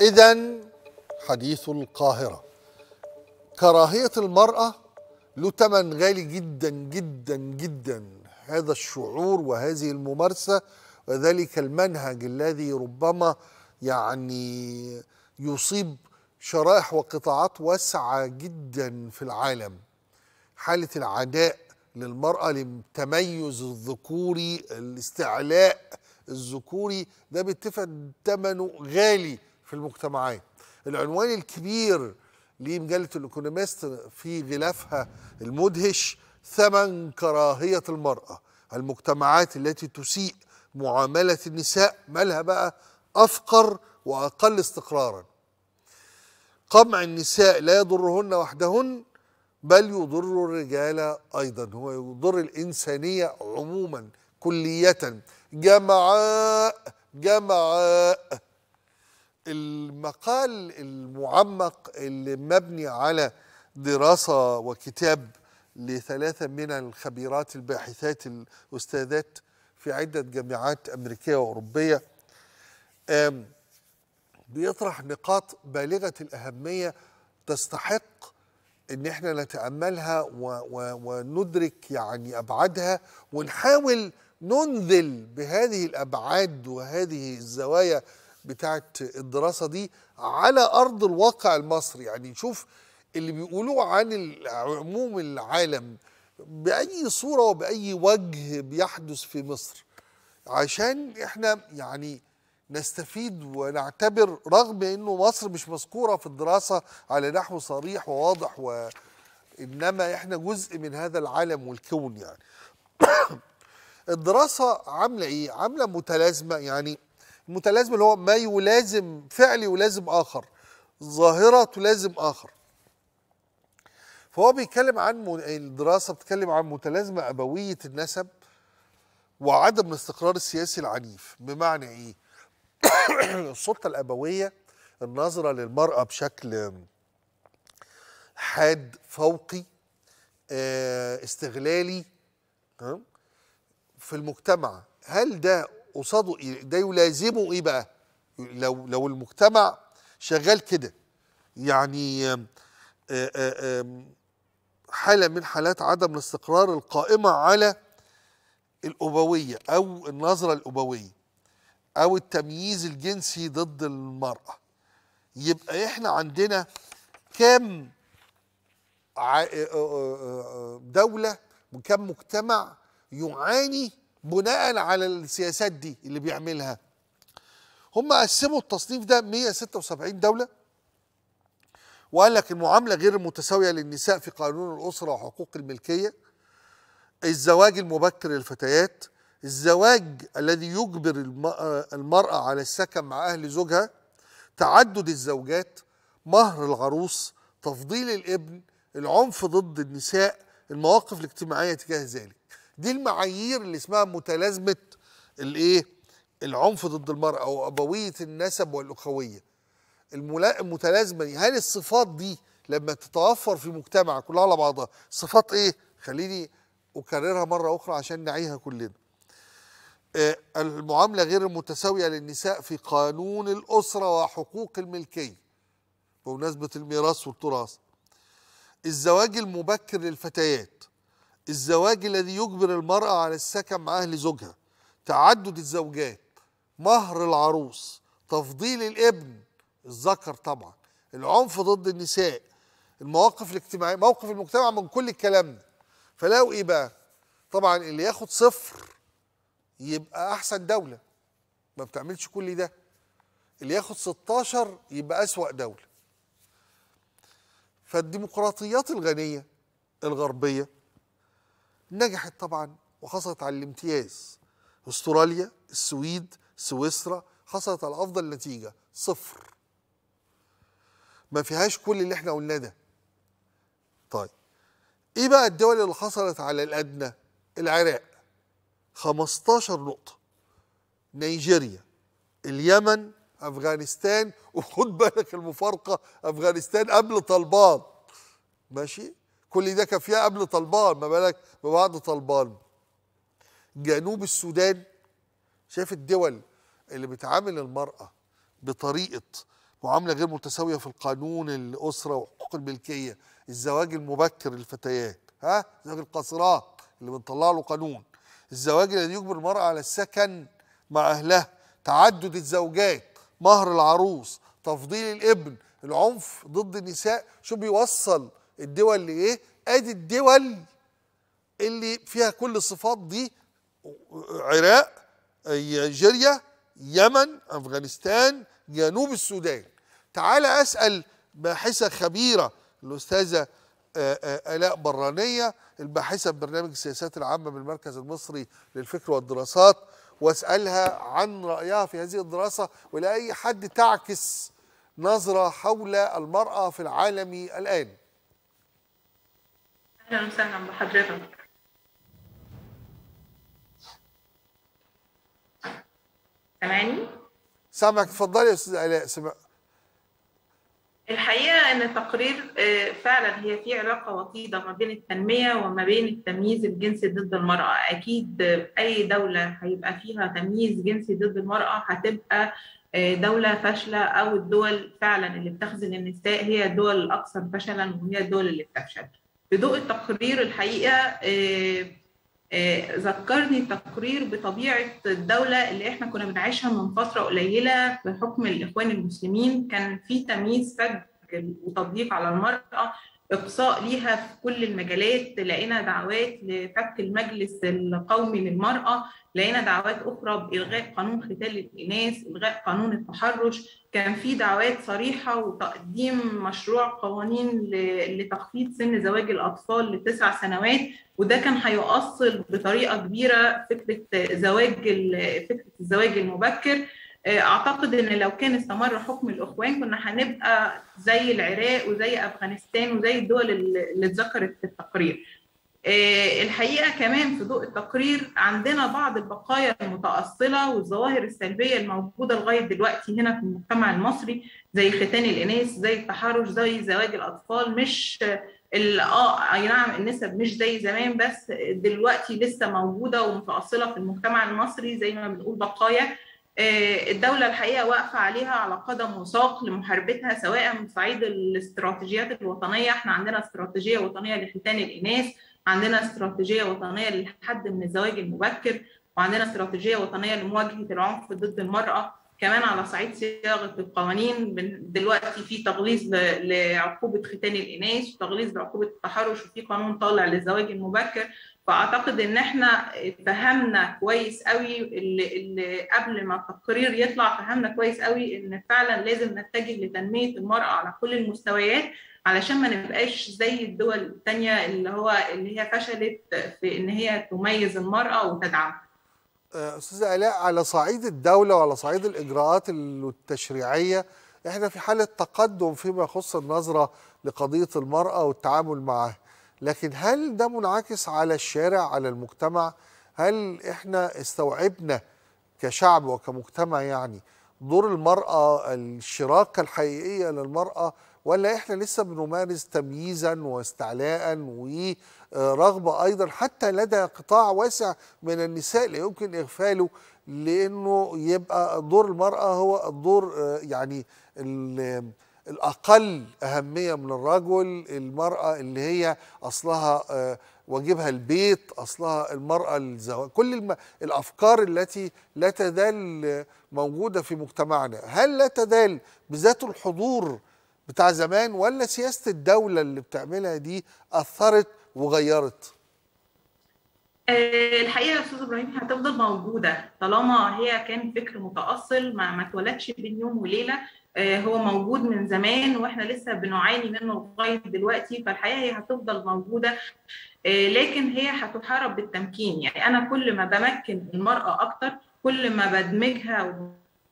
إذا حديث القاهرة كراهية المرأة له ثمن غالي جدا جدا جدا هذا الشعور وهذه الممارسة وذلك المنهج الذي ربما يعني يصيب شرائح وقطاعات واسعة جدا في العالم حالة العداء للمرأة للتميز الذكوري الاستعلاء الذكوري ده بيتفق ثمنه غالي في المجتمعات العنوان الكبير لمجلة الإيكونوميست في غلافها المدهش ثمن كراهية المرأة المجتمعات التي تسيء معاملة النساء مالها بقى أفقر وأقل استقرارا قمع النساء لا يضرهن وحدهن بل يضر الرجال أيضا هو يضر الإنسانية عموما كلية جمعاء جمعاء المقال المعمق اللي مبني على دراسة وكتاب لثلاثة من الخبيرات الباحثات الأستاذات في عدة جامعات أمريكية وأوروبية بيطرح نقاط بالغة الأهمية تستحق ان احنا نتاملها و و وندرك يعني ابعادها ونحاول ننزل بهذه الابعاد وهذه الزوايا بتاعت الدراسه دي على ارض الواقع المصري يعني نشوف اللي بيقولوه عن عموم العالم باي صوره وباي وجه بيحدث في مصر عشان احنا يعني نستفيد ونعتبر رغم انه مصر مش مذكوره في الدراسه على نحو صريح وواضح وانما احنا جزء من هذا العالم والكون يعني. الدراسه عامله ايه؟ عامله متلازمه يعني المتلازمه اللي هو ما يلازم فعل يلازم اخر ظاهره تلازم اخر. فهو بيتكلم عن الدراسه بتتكلم عن متلازمه ابويه النسب وعدم الاستقرار السياسي العنيف بمعنى ايه؟ السلطه الابويه النظره للمراه بشكل حاد فوقي استغلالي في المجتمع هل ده قصاده ايه ده يلازمه ايه بقى لو لو المجتمع شغال كده يعني حاله من حالات عدم الاستقرار القائمه على الابويه او النظره الابويه او التمييز الجنسي ضد المراه يبقى احنا عندنا كام دوله وكم مجتمع يعاني بناء على السياسات دي اللي بيعملها هم قسموا التصنيف ده 176 دوله وقال لك المعامله غير المتساويه للنساء في قانون الاسره وحقوق الملكيه الزواج المبكر للفتيات الزواج الذي يجبر المرأة على السكن مع أهل زوجها تعدد الزوجات مهر العروس تفضيل الابن العنف ضد النساء المواقف الاجتماعية تجاه ذلك دي المعايير اللي اسمها متلازمة الايه العنف ضد المرأة أو أبوية النسب والأخوية المتلازمة دي هل الصفات دي لما تتوفر في مجتمع كلها على بعضها صفات ايه خليني أكررها مرة أخرى عشان نعيها كلنا المعاملة غير المتساوية للنساء في قانون الأسرة وحقوق الملكية بمناسبة الميراث والتراث الزواج المبكر للفتيات الزواج الذي يجبر المرأة على السكن مع أهل زوجها تعدد الزوجات مهر العروس تفضيل الابن الذكر طبعا العنف ضد النساء المواقف الاجتماعية موقف المجتمع من كل الكلام ده فلاقوا ايه بقى طبعا اللي ياخد صفر يبقى احسن دوله ما بتعملش كل ده اللي ياخد 16 يبقى اسوا دوله فالديمقراطيات الغنيه الغربيه نجحت طبعا وحصلت على الامتياز استراليا السويد سويسرا حصلت على افضل نتيجه صفر ما فيهاش كل اللي احنا قلناه ده طيب ايه بقى الدول اللي حصلت على الادنى العراق 15 نقطة نيجيريا اليمن أفغانستان وخد بالك المفارقة أفغانستان قبل طلبان ماشي كل ده كان فيها قبل طلبان ما بالك ببعد طلبان جنوب السودان شايف الدول اللي بتعامل المرأة بطريقة معامله غير متساويه في القانون الاسره وحقوق الملكيه الزواج المبكر للفتيات ها زواج القاصرات اللي بنطلع له قانون الزواج الذي يجبر المراه على السكن مع اهلها تعدد الزوجات مهر العروس تفضيل الابن العنف ضد النساء شو بيوصل الدول لايه ادي الدول اللي فيها كل الصفات دي عراق نيجيريا يمن افغانستان جنوب السودان تعال اسال باحثه خبيره الاستاذه الاء برانيه الباحثه ببرنامج السياسات العامه بالمركز المصري للفكر والدراسات واسالها عن رايها في هذه الدراسه ولاي حد تعكس نظره حول المراه في العالم الان. اهلا وسهلا بحضرتك. سامعني؟ سامعك اتفضلي يا استاذ الاء سمع الحقيقه ان التقرير فعلا هي في علاقه وطيده ما بين التنميه وما بين التمييز الجنسي ضد المراه اكيد اي دوله هيبقى فيها تمييز جنسي ضد المراه هتبقى دوله فاشله او الدول فعلا اللي بتخزن النساء هي الدول الاكثر فشلا وهي الدول اللي بتفشل بضوء التقرير الحقيقه ذكرني التقرير بطبيعه الدوله اللي احنا كنا بنعيشها من فتره قليله بحكم الاخوان المسلمين كان في تمييز فج وتضييق على المراه اقصاء ليها في كل المجالات لقينا دعوات لفك المجلس القومي للمراه لقينا دعوات اخرى بالغاء قانون ختان الاناث الغاء قانون التحرش كان في دعوات صريحه وتقديم مشروع قوانين لتخفيض سن زواج الاطفال لتسع سنوات وده كان هيؤصل بطريقه كبيره فكره زواج فكره الزواج المبكر اعتقد ان لو كان استمر حكم الاخوان كنا هنبقى زي العراق وزي افغانستان وزي الدول اللي اتذكرت في التقرير الحقيقه كمان في ضوء التقرير عندنا بعض البقايا المتاصله والظواهر السلبيه الموجوده لغايه دلوقتي هنا في المجتمع المصري زي ختان الاناث زي التحرش زي زواج الاطفال مش اه اي نعم النسب مش زي زمان بس دلوقتي لسه موجوده ومتاصله في المجتمع المصري زي ما بنقول بقايا الدولة الحقيقة واقفة عليها على قدم وساق لمحاربتها سواء من صعيد الاستراتيجيات الوطنية احنا عندنا استراتيجية وطنية لختان الإناث عندنا استراتيجية وطنية للحد من الزواج المبكر وعندنا استراتيجية وطنية لمواجهة العنف ضد المرأة كمان على صعيد صياغة القوانين دلوقتي في تغليظ لعقوبة ختان الإناث وتغليظ لعقوبة التحرش وفي قانون طالع للزواج المبكر فاعتقد ان احنا فهمنا كويس قوي اللي, اللي قبل ما التقرير يطلع فهمنا كويس قوي ان فعلا لازم نتجه لتنميه المراه على كل المستويات علشان ما نبقاش زي الدول الثانيه اللي هو اللي هي فشلت في ان هي تميز المراه وتدعمها. استاذه الاء على صعيد الدوله وعلى صعيد الاجراءات التشريعيه احنا في حاله تقدم فيما يخص النظره لقضيه المراه والتعامل معها. لكن هل ده منعكس على الشارع على المجتمع هل احنا استوعبنا كشعب وكمجتمع يعني دور المرأة الشراكة الحقيقية للمرأة ولا احنا لسه بنمارس تمييزا واستعلاء ورغبة ايضا حتى لدى قطاع واسع من النساء لا يمكن اغفاله لانه يبقى دور المرأة هو الدور يعني الأقل أهمية من الرجل المرأة اللي هي أصلها واجبها البيت أصلها المرأة الزواج كل الم... الأفكار التي لا تزال موجودة في مجتمعنا هل لا تزال بذات الحضور بتاع زمان ولا سياسة الدولة اللي بتعملها دي أثرت وغيرت؟ الحقيقه يا استاذ ابراهيم هتفضل موجوده طالما هي كان فكر متاصل ما ما اتولدش بين يوم وليله هو موجود من زمان واحنا لسه بنعاني منه لغايه دلوقتي فالحقيقه هي هتفضل موجوده لكن هي هتحارب بالتمكين يعني انا كل ما بمكن المراه اكتر كل ما بدمجها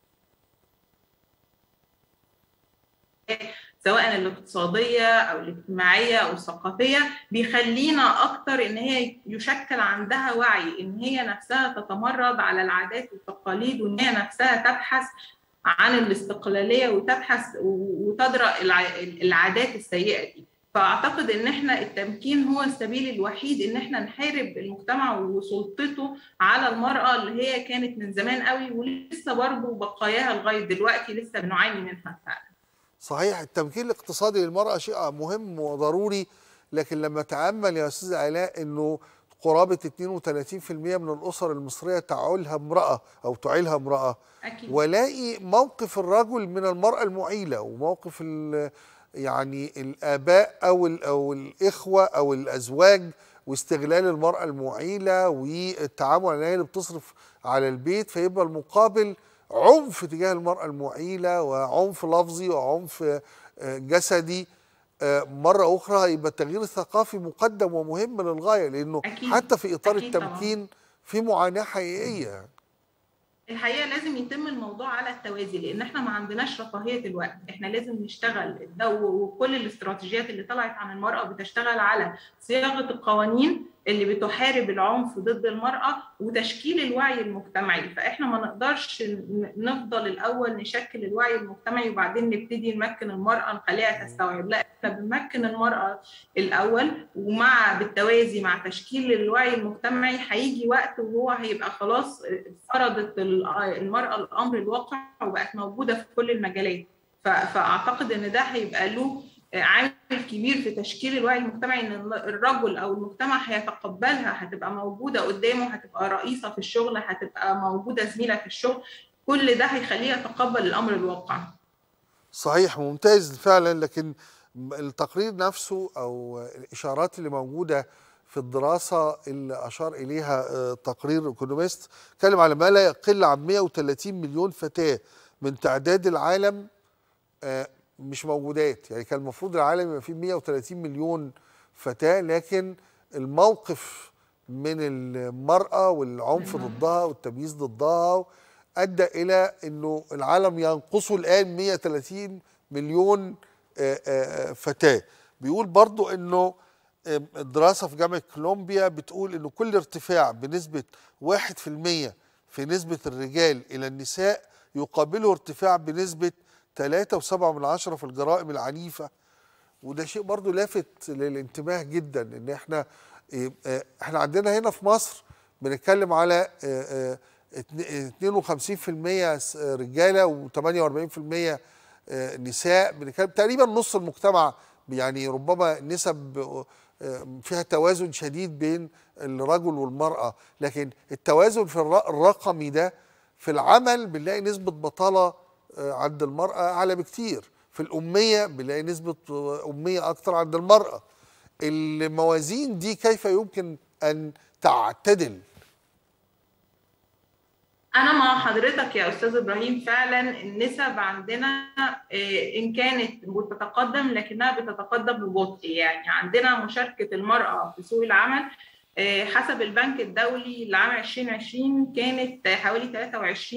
سواء الاقتصاديه او الاجتماعيه او الثقافيه بيخلينا اكتر ان هي يشكل عندها وعي ان هي نفسها تتمرد على العادات والتقاليد وان هي نفسها تبحث عن الاستقلاليه وتبحث وتدرأ العادات السيئه دي فاعتقد ان احنا التمكين هو السبيل الوحيد ان احنا نحارب المجتمع وسلطته على المراه اللي هي كانت من زمان قوي ولسه برضه بقاياها لغايه دلوقتي لسه بنعاني منها فعلا صحيح التمكين الاقتصادي للمرأة شيء مهم وضروري لكن لما تأمل يا أستاذ علاء أنه قرابة 32% من الأسر المصرية تعولها امرأة أو تعيلها امرأة اكيد ولاقي موقف الرجل من المرأة المعيلة وموقف ال- يعني الآباء أو ال- أو الإخوة أو الأزواج واستغلال المرأة المعيلة والتعامل عليها اللي بتصرف على البيت فيبقى المقابل عنف تجاه المرأة المعيلة وعنف لفظي وعنف آه، جسدي آه، مرة أخرى يبقى التغيير الثقافي مقدم ومهم للغاية لأنه أكيد. حتى في إطار أكيد طبعاً. التمكين في معاناة حقيقية الحقيقه لازم يتم الموضوع على التوازي لان احنا ما عندناش رفاهيه الوقت احنا لازم نشتغل الدو وكل الاستراتيجيات اللي طلعت عن المراه بتشتغل على صياغه القوانين اللي بتحارب العنف ضد المراه وتشكيل الوعي المجتمعي فاحنا ما نقدرش ن- نفضل الاول نشكل الوعي المجتمعي وبعدين نبتدي نمكن المراه نخليها تستوعب لا احنا بنمكن المراه الاول ومع بالتوازي مع تشكيل الوعي المجتمعي هيجي وقت وهو هيبقى خلاص فرضت ال- المراه الامر الواقع وبقت موجوده في كل المجالات ف- فاعتقد ان ده هيبقى له عامل كبير في تشكيل الوعي المجتمعي ان الرجل او المجتمع هيتقبلها هتبقى موجوده قدامه هتبقى رئيسه في الشغل هتبقى موجوده زميله في الشغل كل ده هيخليه يتقبل الامر الواقع صحيح ممتاز فعلا لكن التقرير نفسه او الاشارات اللي موجوده في الدراسه اللي اشار اليها آه، تقرير ايكونومست اتكلم على ما لا يقل عن 130 مليون فتاه من تعداد العالم آه، مش موجودات يعني كان المفروض العالم يبقى فيه 130 مليون فتاه لكن الموقف من المراه والعنف ضدها والتمييز ضدها ادى الى انه العالم ينقصه الان 130 مليون آه، آه، فتاه بيقول برضو انه آه، الدراسه في جامعه كولومبيا بتقول انه كل ارتفاع بنسبه 1% في نسبه الرجال الى النساء يقابله ارتفاع بنسبه 3.7 من عشرة في الجرائم العنيفه وده شيء برضو لافت للانتباه جدا ان احنا إيه، آه، احنا عندنا هنا في مصر بنتكلم على آه، آه، اتنين- 52% س- رجاله و48% نساء بنتكلم تقريبا نص المجتمع يعني ربما نسب آه، فيها توازن شديد بين الرجل والمراه لكن التوازن في الر- الرقمي ده في العمل بنلاقي نسبه بطاله آه، عند المراه اعلى بكتير في الاميه بنلاقي نسبه آه، اميه اكتر عند المراه الموازين دي كيف يمكن ان تعتدل انا مع حضرتك يا استاذ ابراهيم فعلا النسب عندنا آه، ان كانت بتتقدم لكنها بتتقدم ببطء يعني عندنا مشاركه المراه في سوق العمل آه، حسب البنك الدولي لعام 2020 كانت حوالي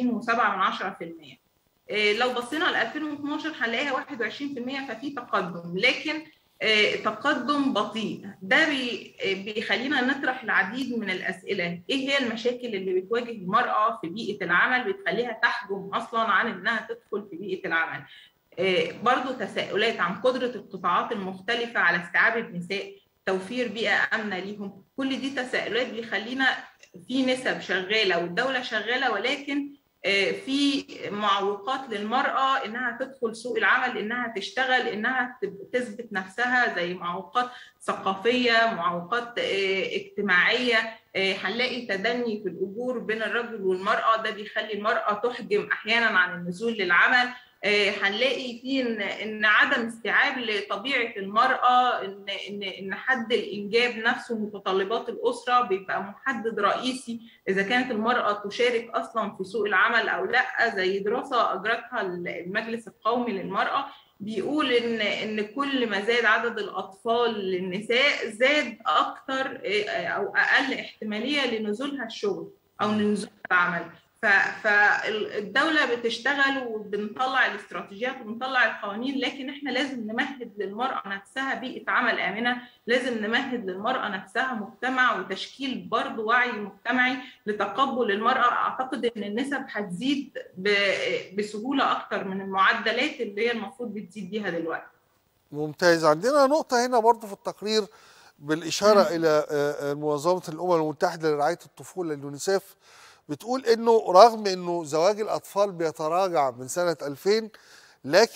23.7% آه، لو بصينا ل 2012 هنلاقيها 21% ففي تقدم لكن آه، تقدم بطيء ده بي- آه، بيخلينا نطرح العديد من الاسئله ايه هي المشاكل اللي بتواجه المراه في بيئه العمل بتخليها تحجم اصلا عن انها تدخل في بيئه العمل آه، برضو تساؤلات عن قدره القطاعات المختلفه على استيعاب النساء توفير بيئه امنه ليهم كل دي تساؤلات بيخلينا في نسب شغاله والدوله شغاله ولكن آه، في معوقات للمرأة إنها تدخل سوق العمل إنها تشتغل إنها تب- تثبت نفسها زي معوقات ثقافية معوقات آه، اجتماعية آه، هنلاقي تدني في الأجور بين الرجل والمرأة ده بيخلي المرأة تحجم أحيانا عن النزول للعمل آه، هنلاقي في إن إن عدم استيعاب لطبيعة المرأة إن إن إن حد الإنجاب نفسه متطلبات الأسرة بيبقى محدد رئيسي اذا كانت المراه تشارك اصلا في سوق العمل او لا زي دراسه اجرتها المجلس القومي للمراه بيقول ان ان كل ما زاد عدد الاطفال للنساء زاد اكثر او اقل احتماليه لنزولها الشغل او لنزول العمل ف- فالدوله بتشتغل وبنطلع الاستراتيجيات وبنطلع القوانين لكن احنا لازم نمهد للمراه نفسها بيئه عمل امنه لازم نمهد للمرأة نفسها مجتمع وتشكيل برضه وعي مجتمعي لتقبل المرأة أعتقد إن النسب هتزيد ب- بسهولة أكتر من المعدلات اللي هي المفروض بتزيد بيها دلوقتي ممتاز عندنا نقطة هنا برضو في التقرير بالإشارة إلى آه، آه، منظمة الأمم المتحدة لرعاية الطفولة اليونيسيف بتقول إنه رغم إنه زواج الأطفال بيتراجع من سنة 2000 لكن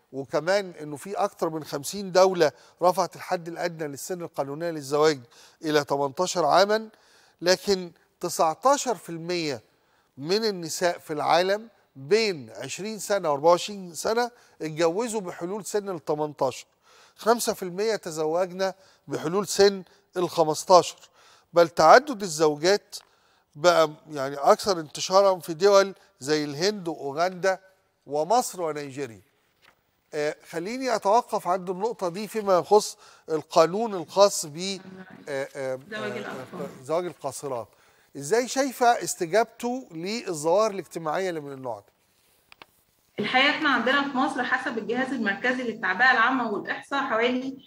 وكمان انه في اكتر من 50 دوله رفعت الحد الادنى للسن القانونيه للزواج الى 18 عاما لكن 19% من النساء في العالم بين 20 سنه و24 سنه اتجوزوا بحلول سن ال 18 5% تزوجنا بحلول سن ال 15 بل تعدد الزوجات بقى يعني اكثر انتشارا في دول زي الهند واوغندا ومصر ونيجيريا آه، خليني اتوقف عند النقطه دي فيما يخص القانون الخاص ب آه، آه، زواج آه، الأطفال. آه، زواج القاصرات ازاي شايفه استجابته للظواهر الاجتماعيه اللي من النوع ده الحقيقه احنا عندنا في مصر حسب الجهاز المركزي للتعبئه العامه والاحصاء حوالي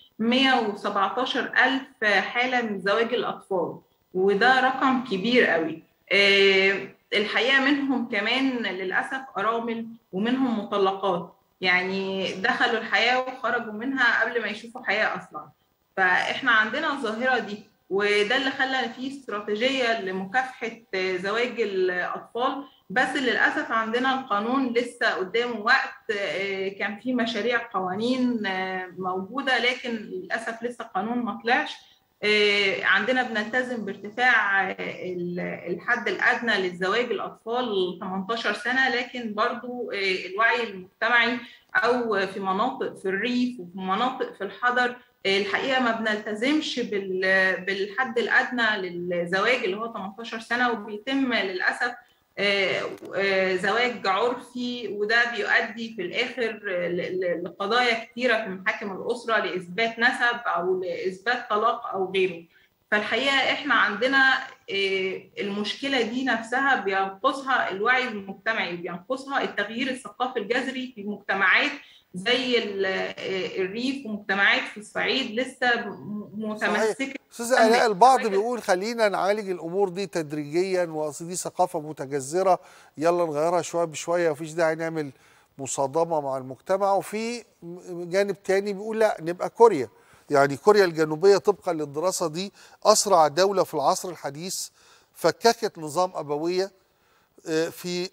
117 الف حاله من زواج الاطفال وده رقم كبير قوي آه، الحقيقه منهم كمان للاسف ارامل ومنهم مطلقات يعني دخلوا الحياه وخرجوا منها قبل ما يشوفوا حياه اصلا فاحنا عندنا الظاهره دي وده اللي خلى فيه استراتيجيه لمكافحه زواج الاطفال بس للاسف عندنا القانون لسه قدامه وقت آه، كان في مشاريع قوانين آه، موجوده لكن للاسف لسه القانون ما طلعش آه، عندنا بنلتزم بارتفاع آه، ال- الحد الادنى للزواج الاطفال 18 سنه لكن برضو آه، الوعي المجتمعي او في مناطق في الريف وفي مناطق في الحضر آه، الحقيقه ما بنلتزمش بال- بالحد الادنى للزواج اللي هو 18 سنه وبيتم للاسف آه، آه، زواج عرفي وده بيؤدي في الاخر آه، ل- ل- لقضايا كتيره في محاكم الاسره لاثبات نسب او لاثبات طلاق او غيره فالحقيقه احنا عندنا آه، المشكله دي نفسها بينقصها الوعي المجتمعي بينقصها التغيير الثقافي الجذري في مجتمعات زي ال- آه، الريف ومجتمعات في الصعيد لسه م- متمسكه استاذ الاء البعض بيقول خلينا نعالج الامور دي تدريجيا واصل دي ثقافه متجذره يلا نغيرها شويه بشويه مفيش داعي نعمل مصادمه مع المجتمع وفي جانب تاني بيقول لا نبقى كوريا يعني كوريا الجنوبيه طبقا للدراسه دي اسرع دوله في العصر الحديث فككت نظام ابويه آه، في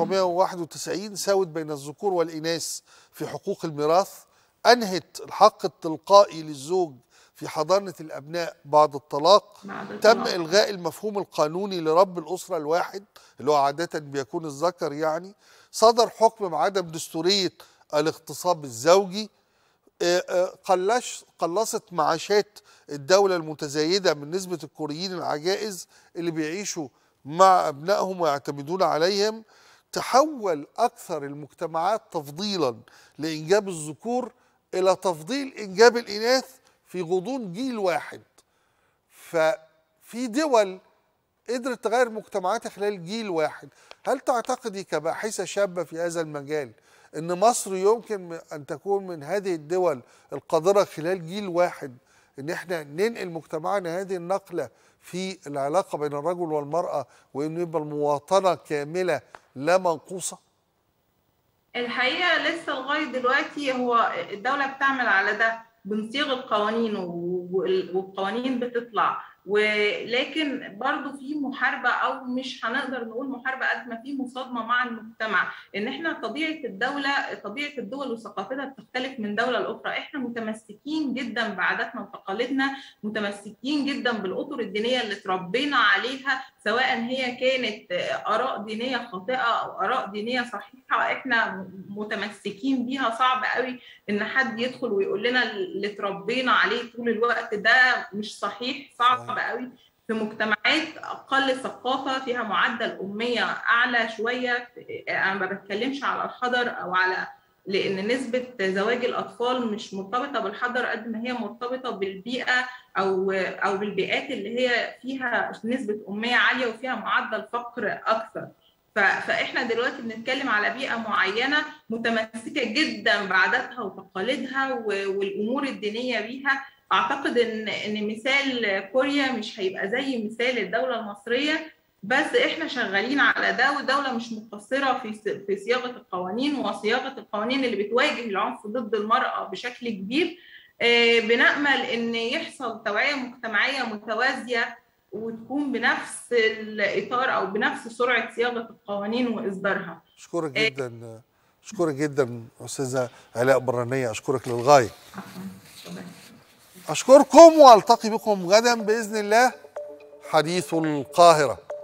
1991 ساوت بين الذكور والإناث في حقوق الميراث أنهت الحق التلقائي للزوج في حضانة الأبناء بعد الطلاق بعد تم الطلاق. إلغاء المفهوم القانوني لرب الأسرة الواحد اللي هو عادة بيكون الذكر يعني صدر حكم بعدم دستورية الاغتصاب الزوجي آه، آه، قلش قلصت معاشات الدولة المتزايدة من نسبة الكوريين العجائز اللي بيعيشوا مع أبنائهم ويعتمدون عليهم تحول أكثر المجتمعات تفضيلا لإنجاب الذكور إلى تفضيل إنجاب الإناث في غضون جيل واحد ففي دول قدرت تغير مجتمعاتها خلال جيل واحد هل تعتقدي كباحثة شابة في هذا المجال أن مصر يمكن أن تكون من هذه الدول القادرة خلال جيل واحد أن احنا ننقل مجتمعنا هذه النقلة في العلاقة بين الرجل والمرأة وأن يبقى المواطنة كاملة لا منقوصة الحقيقه لسه لغايه دلوقتي هو الدوله بتعمل على ده بنصيغ القوانين وال- والقوانين بتطلع ولكن برضو في محاربه او مش هنقدر نقول محاربه قد ما في مصادمه مع المجتمع ان احنا طبيعه الدوله طبيعه الدول وثقافتها بتختلف من دوله لاخرى احنا متمسكين جدا بعاداتنا وتقاليدنا متمسكين جدا بالاطر الدينيه اللي اتربينا عليها سواء هي كانت اراء دينيه خاطئه او اراء دينيه صحيحه احنا متمسكين بيها صعب قوي ان حد يدخل ويقول لنا اللي اتربينا عليه طول الوقت ده مش صحيح صعب قوي في مجتمعات اقل ثقافه فيها معدل اميه اعلى شويه انا ما بتكلمش على الحضر او على لان نسبه زواج الاطفال مش مرتبطه بالحضر قد ما هي مرتبطه بالبيئه او او بالبيئات اللي هي فيها نسبه اميه عاليه وفيها معدل فقر اكثر فاحنا دلوقتي بنتكلم على بيئه معينه متمسكه جدا بعاداتها وتقاليدها والامور الدينيه بيها اعتقد ان ان مثال كوريا مش هيبقى زي مثال الدوله المصريه بس احنا شغالين على ده والدوله مش مقصره في في صياغه القوانين وصياغه القوانين اللي بتواجه العنف ضد المراه بشكل كبير بنامل ان يحصل توعيه مجتمعيه متوازيه وتكون بنفس الاطار او بنفس سرعه صياغه القوانين واصدارها اشكرك جدا اشكرك جدا استاذه علاء برانيه اشكرك للغايه عفوا شكرا اشكركم والتقي بكم غدا باذن الله حديث القاهره